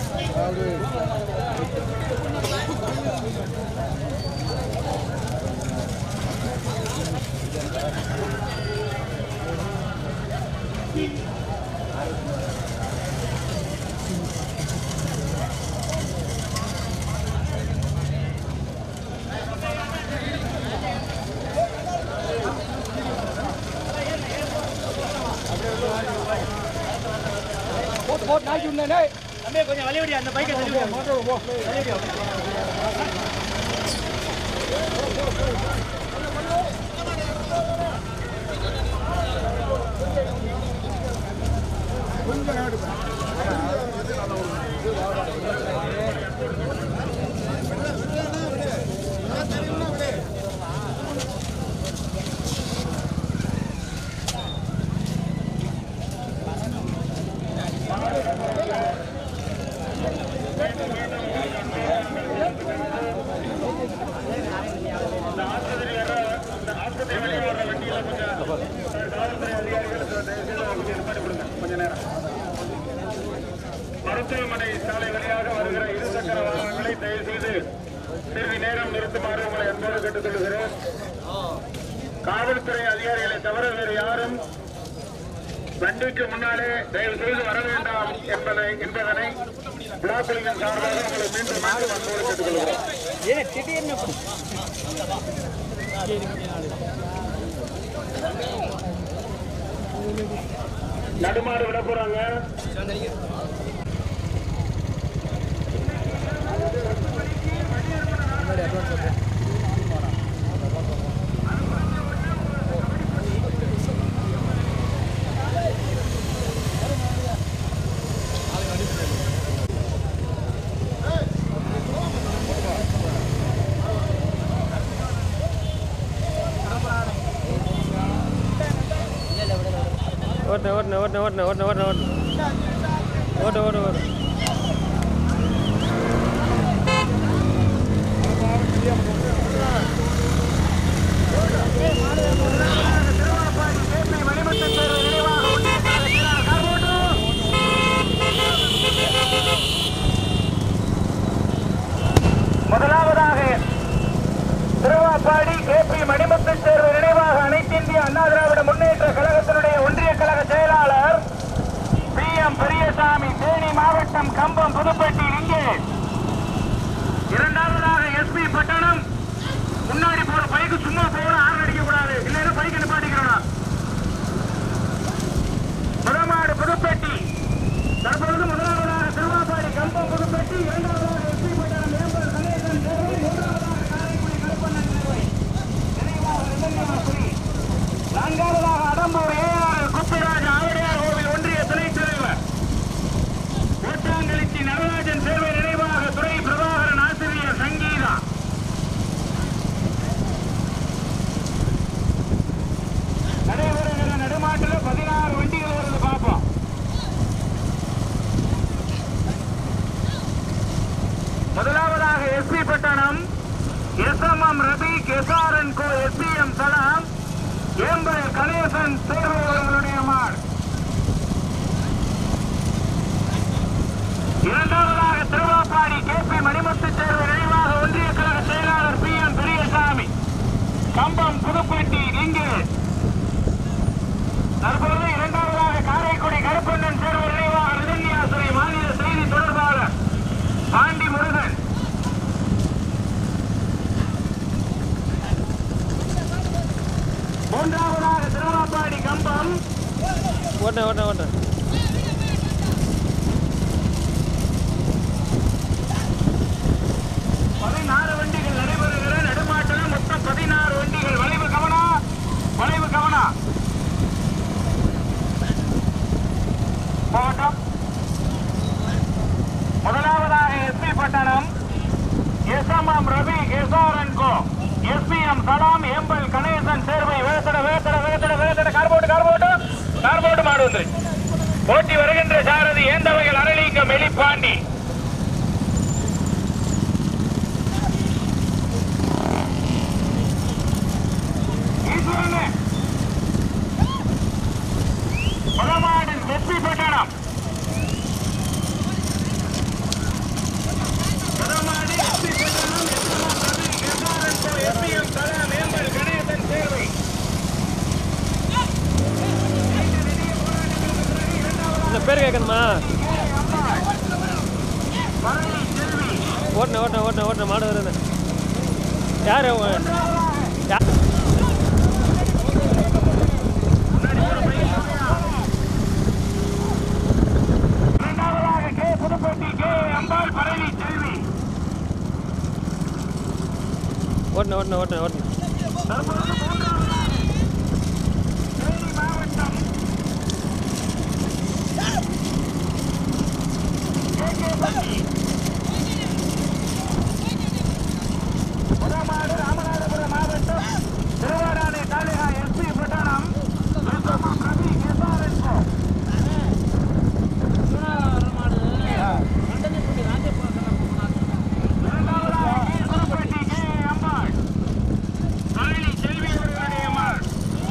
தம்பி கொஞ்சம் வழிவிடி அந்த பைக்கை தள்ளி மருத்துவமனை சாலை வழியாக வருகிற இருசக்கர வாகனங்களை தயவு செய்து சிறிது நேரம் நிறுத்துமாறு உங்களை அன்போடு கேட்டுக் கொள்கிறேன் காவல்துறை அதிகாரிகளை தவிர வேறு யாரும் வண்டிக்கு முன்னாலே தயவு செய்து வர வேண்டாம் என்பதை என்பதனை பிளாக் குழுவின் சார்பாக உங்களை மீண்டும் மீண்டும் அன்போடு கேட்டுக் கொள்கிறோம் ஏன் திடீர்னு நடுமாறு விட போறாங்க ஓட்டு ஓட்டு ஓட்டு ஓட்டு ஓட்டு ஓட்டு ஓட்டு ஓட்டு ஓட்டு ஓட்டு முதலாவதாக திருவாப்பாடி கே பி மணிமுத்து தேர்வு நினைவாக அனைத்து இந்திய அண்ணா திராவிட முன்னேற்ற கழகத்தினுடைய ஒன்றிய கழக செயலாளர் பி எம் பெரியசாமி தேனி மாவட்டம் கம்பம் புதுப்பட்டி இங்கே இரண்டாவதாக எஸ்பி பட்டணம் முன்னாடி போற பைக்கு சும்மா போற ஆறு அடிக்க கூடாது இல்லைன்னா பைக் நிப்பாட்டிக்கிறோம் முதமாடு புதுப்பட்டி தற்பொழுது முதலாவதாக திருவாப்பாடி கம்பம் புதுப்பட்டி இரண்டாவதாக எஸ்பி பட்டணம் மேம்பல் கணேசன் தேர்வு மூன்றாவதாக காரைக்குடி கருப்பண்ணன் தேர்வை நினைவாக நிலையமாக்குடி நான்காவதாக அடம்பூர் ஏஆர் குப்பிராஜ் ஆவடியார் கோவில் ஒன்றிய துணைத் தலைவர் ஓட்டாங்கலிச்சி நடராஜன் தேர்வை நினைவாக துறை பிரபாகரன் ஆசிரியர் சங்கீதா நடைபெறுகிற நடுமாட்டில் பதினாறு வண்டிகள் வருது பார்ப்போம் முதலாவதாக SP Pattanam SMM Rafiq SRN கோ எஸ்பிஎம் சலாம் ஏம்பல் கணேசன் தேர்வு அவர்களுடைய மார் இரண்டாவதாக திருவாப்பாடி கே பி மணிமுத்து தேர்வு நினைவாக ஒன்றிய கழக செயலாளர் பி எம் பெரியசாமி கம்பம் புதுப்பட்டி இங்கு தற்போது இரண்டாவதாக காரைக்குடி கருப்பண்ணன் தேர்வு நினைவாக ரிதன்யாசுரை மாநில செய்தி தொடர்பாளர் பாண்டி முருகன் மூன்றாவதாக திருவாப்பாடி கம்பம் ஓட்டு ஓட்டு ஓட்டு பதினாறு வண்டிகள் நடைபெறுகிற நடுமாட்டில் மொத்தம் பதினாறு வண்டிகள் வளைவு கவனா வளைவு கவனா போகட்டும் முதலாவதாக SP Pattanam SMM Ravi SRN கோ எஸ்பிஎம் சலாம் எம்பல் கணேசன் சேர்வை வேத்தட வேத்தட வேத்தட வேத்தட கார்போட்டு கார்போட்டு கார்போட்டு மாடு வந்து போட்டி வருகின்ற சாரதி ஏந்தவைகள் அரளிங்கம் எலிப்பாண்டி ஈஸ்வரனே. பலமாடின் வெற்றி பட்டணம் இறக்கணுமா பரணி செல்வி ஓட்டுன ஓட்டுன ஓட்டுன ஓட்டுன மாடு வருது யார் யா இரண்டாவதாக கே புதுப்பட்டி கே அம்பாள் பரணி செல்வி ஓட்டுன ஓட்டுன ஓட்டுன ஓட்டுன தற்பொழுது மூன்றாவதாக தேனி மாவட்டம் கேகேபட்டி. முதமாடு ராமநாதபுரம் மாவட்டம் Thiruvadanai taluka SP Pattanam SM Ravi SRSO. இரண்டாவதாக புதுப்பட்டி கே அம்பாள் பழனி செல்வி அவர்களுடைய அம்மாள்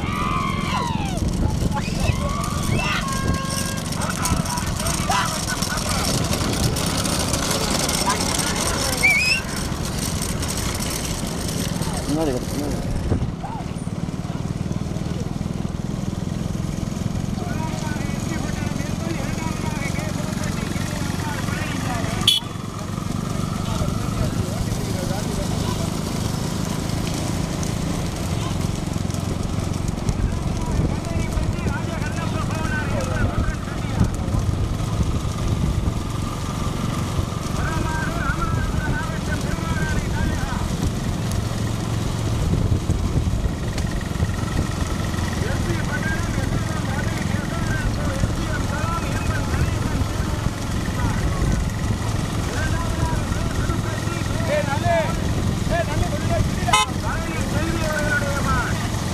பழனி செல்வி அவர்களுடைய அம்மாள்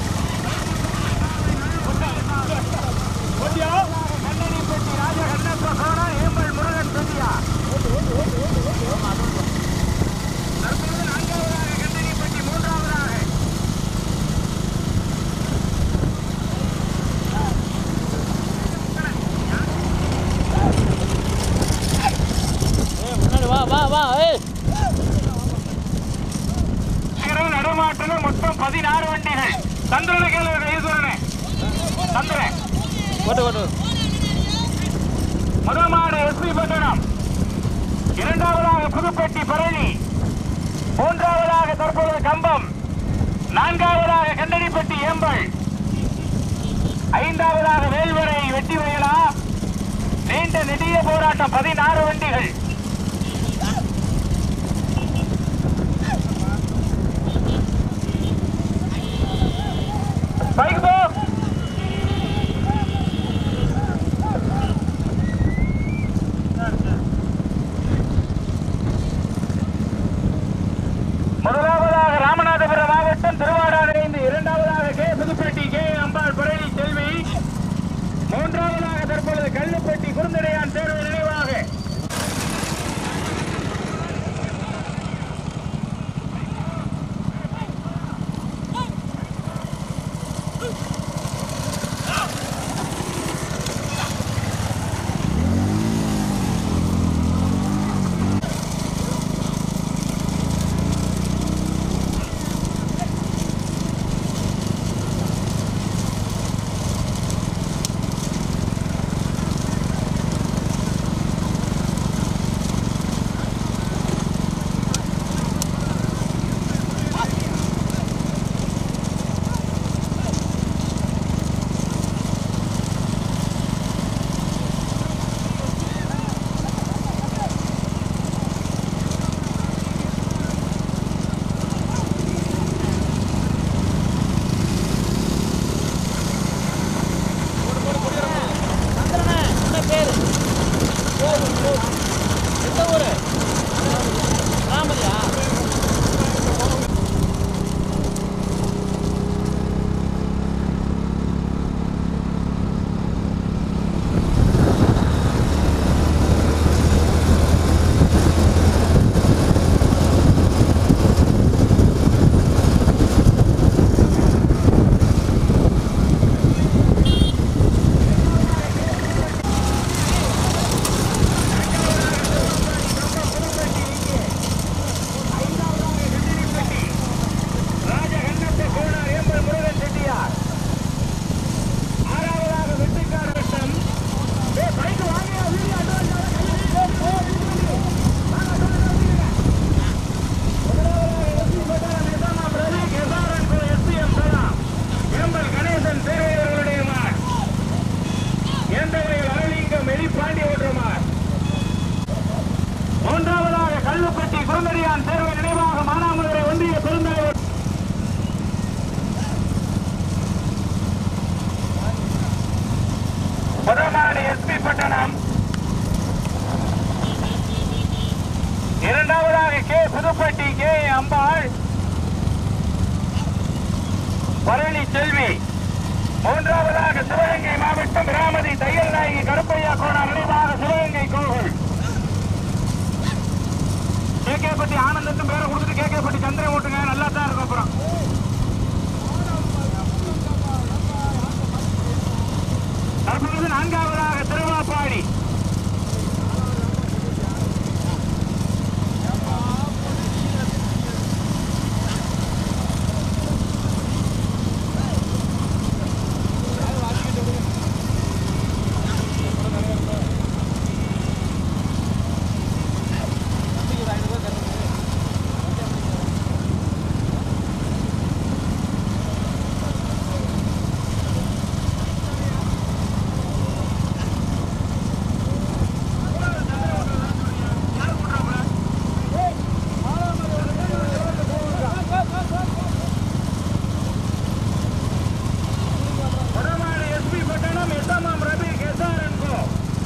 கண்ணனிப்பட்டி ராஜ கண்ணப்ப சோழா ஏம்பல் முருகன் செட்டியா தற்போது நான்காவதாக கண்ணனிப்பட்டி மூன்றாவதாக வா வா வா ஏய் நகரம் நடுமாட்டில் மொத்தம் பதினாறு வண்டிகள் சந்திரன கேள்வி ஈஸ்வரனே சந்திரன் ஓட்டு ஓட்டு முதமாடு எஸ்பி பட்டணம் இரண்டாவதாக புதுப்பட்டி பழனி மூன்றாவதாக தற்போது கம்பம் நான்காவதாக கண்டடிப்பட்டி ஏம்பல் ஐந்தாவதாக வேல்வரை வெட்டி வயலா நீண்ட நெடிய போராட்டம் பதினாறு வண்டிகள் பைக் போ முதலாவதாக ராமநாதபுரம் மாவட்டம் திருவாடானை இரண்டாவதாக கே புதுப்பட்டி கே அம்பாள் பழனி செல்வி மூன்றாவதாக தற்பொழுது கல்லுப்பட்டி குருந்தடையான் தேர்வு நினைவாக புதுப்பட்டி கே அம்பாள் பழனி செல்வி மூன்றாவதாக சிவகங்கை மாவட்டம் ராமதி தையல் நாயகி கருப்பையா கோணம் நினைவாக சிவகங்கை கோவில் கேகேப்பட்டி ஆனந்தத்தும் பேரை கொடுத்துட்டு கேகேப்பட்டி சந்திரன் ஓட்டுங்க நல்லா தான் இருக்கும் அப்புறம் தற்பொழுது நான்காவதாக திருவாப்பாடி வடமாடு எஸ்பி பட்டணம் எஸ்எம்எம் ரவி கெசாரன் கோ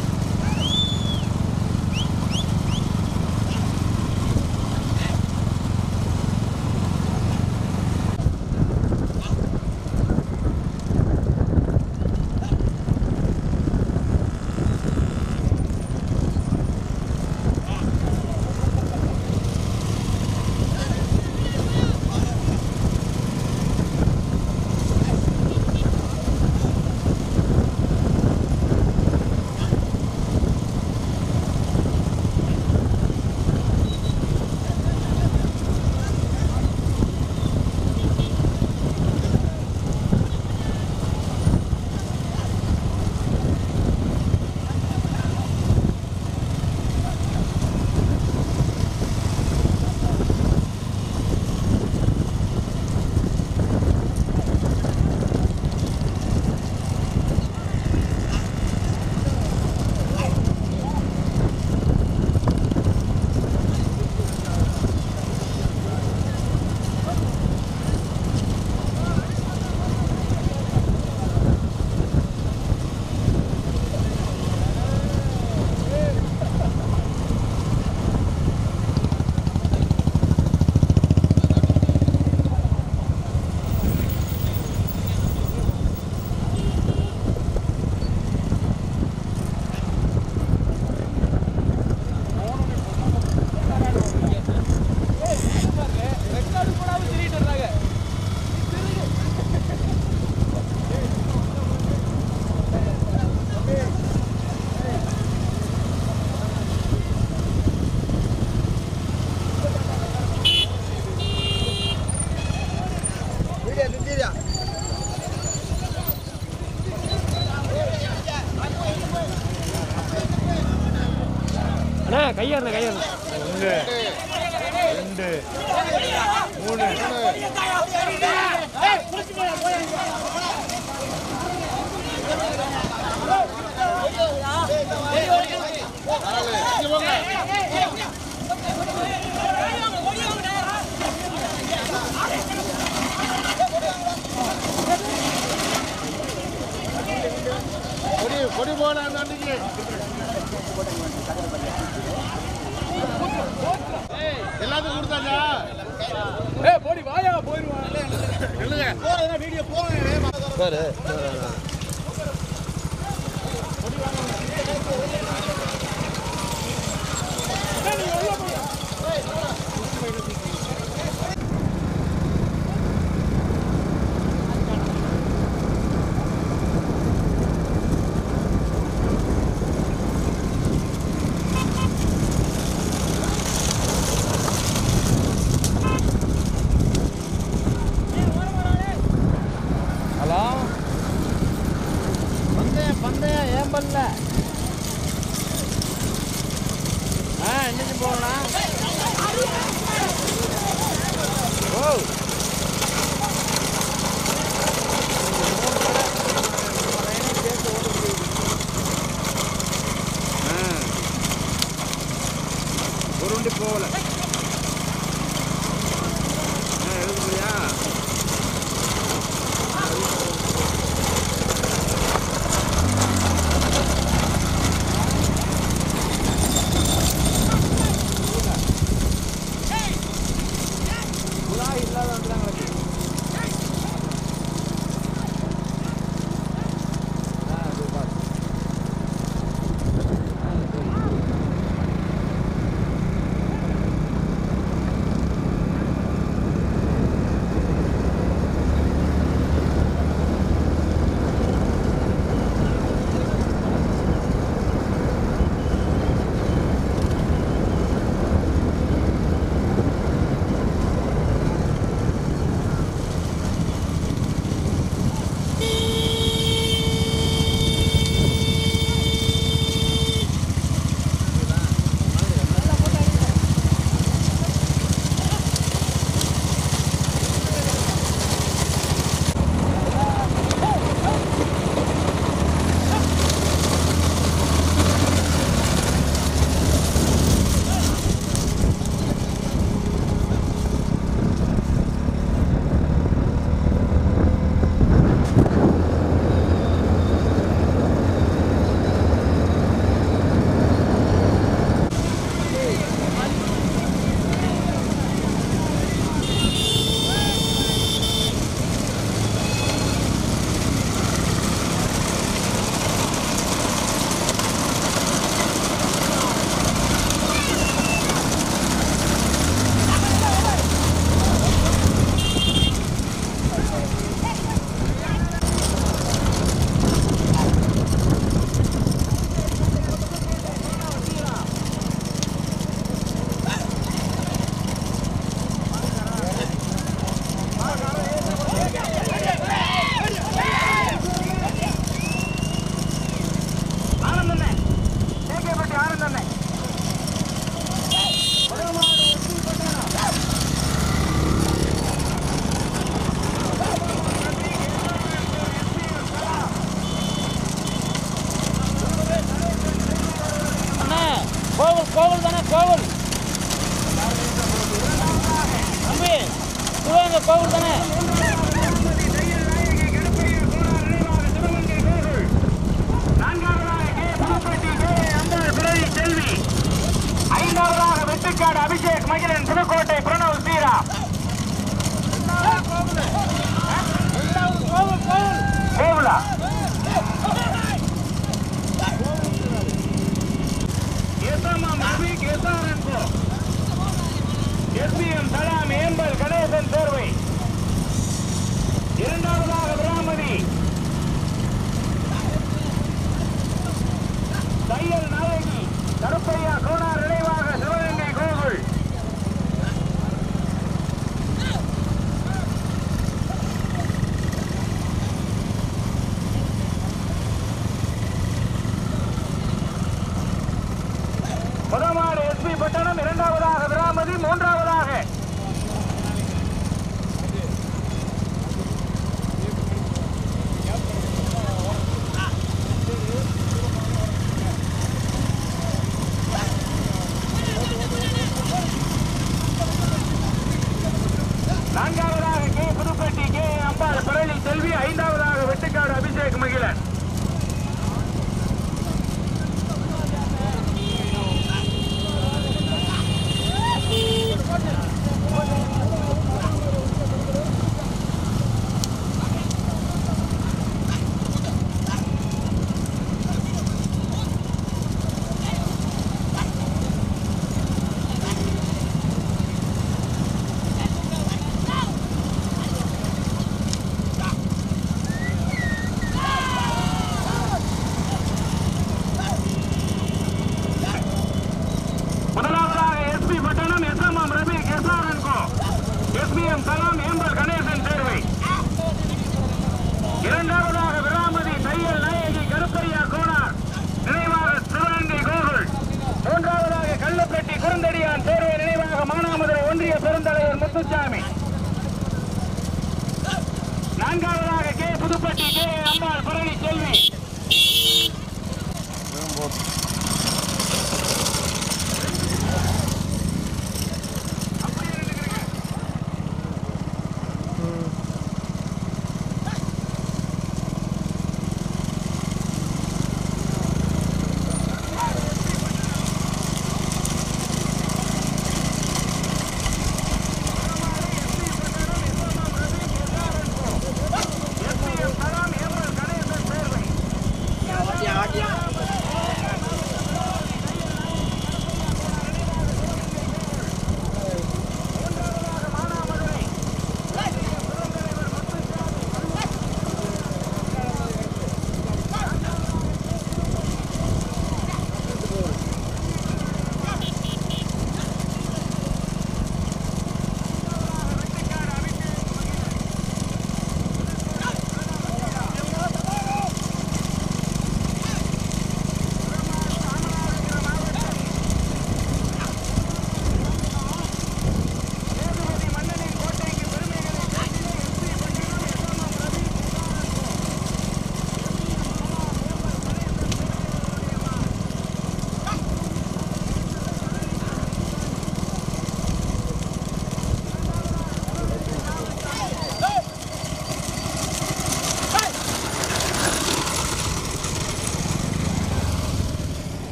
அண்ணா கையாடுண்ணா கையாடுண்ணா ஒன்று ரெண்டு மூணு கொடி கொடி போன அந்த அன்னைக்கு எல்லாத்துக்கும் கொடுத்தாச்சா ஹலோ பந்தயம் பந்தயம் ஏன் பண்ணல ஆ இன்னைக்கு போகலாம் ஓ உருண்டி போகல ஆ எழுதுறியா கோவில் கோவில் தானே கோவில் தம்பி சிவகங்கை கோவில் தானே நான்காவதாக கே. புதுப்பட்டி கே. அம்பாள் பிறவி செல்வி ஐந்தாவதாக வெட்டுக்காடு அபிஷேக் மகிழன் புதுக்கோட்டை பிரணவ் ஸ்ரீராம் கோவிலா எஸ்எம்எம் ரவி கேசாரன் போ எஸ்பிஎம் சலாம் ஏம்பல் கணேசன் தேர்வை இரண்டாவதாக பிராமதி தையல் நாயகி கருப்பையா கோனார் நினைவாக சிவகங்கை கோகுல் முதமாடு எஸ்பி பட்டணம் இரண்டாவதாக விராமதி மூன்றாவதாக நான்காவதாக கே புதுப்பட்டி கே அம்பாள் பழனி செல்வி ஐந்தாவதாக வெட்டுக்காடு அபிஷேக் மகிழன் முதலாவதாக SP Pattanam SMM Ravi SRN கோ எஸ்பிஎம் கலாம் ஏம்பல் கணேசன் தேர்வை இரண்டாவதாக விராமதி தையல் நாயகி கருப்பையா கோனார் நினைவாக சிவகங்கை கோகுல் மூன்றாவதாக கள்ளப்பட்டி குறுந்தடியான் தேர்வை நினைவாக மானாமதுரை ஒன்றிய பெருந்தலைவர் முத்துசாமி நான்காவதாக K Puduppatti K Ambal Palani Selvi SPM Kalam Embal Ganesan தேர்வை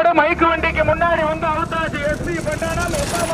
மாடு மைக்கு வண்டிக்கு முன்னாடி வந்து அவுத்தாச்சு எஸ்பி பட்டாணம் எஸ்ஆர்